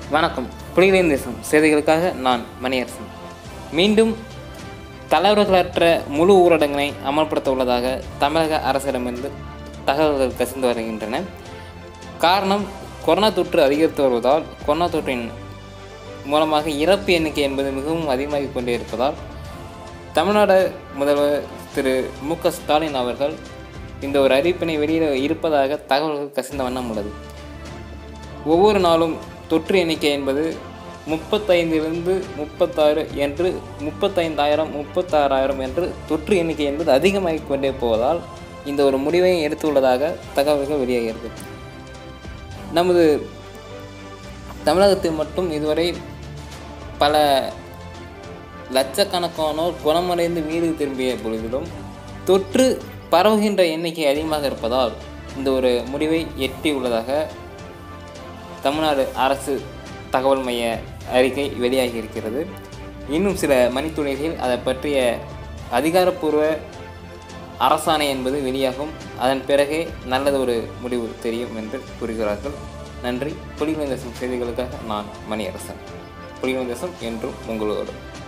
வணக்கம் புலிகளின் தேசம் செய்திகளுக்காக நான் மணியரசன் மீண்டும் தலைவர்களற்ற முழு ஊரடங்கினை அமல்படுத்த உள்ளதாக தமிழக அரசிடமிருந்து தகவல்கள் கசிந்து வருகின்றன காரணம் கொரோனா தொற்று அதிகரித்து வருவதால் கொரோனா தொற்றின் மூலமாக இறப்பு எண்ணிக்கை என்பது மிகவும் அதிகமாகிக் கொண்டே இருப்பதால் தமிழ்நாடு முதல்வர் திரு மு க ஸ்டாலின் அவர்கள் இந்த ஒரு அறிவிப்பினை வெளியிட இருப்பதாக தகவல்கள் கசிந்த வண்ணம் உள்ளது ஒவ்வொரு நாளும் தொற்று எண்ணிக்கை என்பது முப்பத்தைந்திலிருந்து முப்பத்தாறு என்று முப்பத்தைந்தாயிரம் முப்பத்தாறாயிரம் என்று தொற்று எண்ணிக்கை என்பது அதிகமாகிக் கொண்டே போவதால் இந்த ஒரு முடிவை எடுத்துள்ளதாக தகவல்கள் வெளியாகிறது நமது தமிழகத்தில் மட்டும் இதுவரை பல லட்சக்கணக்கானோர் குணமடைந்து வீடு திரும்பிய பொழுதிலும் தொற்று பரவுகின்ற எண்ணிக்கை அதிகமாக இருப்பதால் இந்த ஒரு முடிவை எட்டியுள்ளதாக தமிழ்நாடு அரசு தகவல் மைய அறிக்கை வெளியாகி இருக்கிறது இன்னும் சில மணித்துளிகளில் அதை பற்றிய அதிகாரப்பூர்வ அரசாணை என்பது வெளியாகும் அதன் பிறகே நல்லது ஒரு முடிவு தெரியும் என்று கூறுகிறார்கள் நன்றி புலிவேந்தசம் செய்திகளுக்காக நான் மணியரசன் புலிவேந்தசம் என்றும் உங்களோடு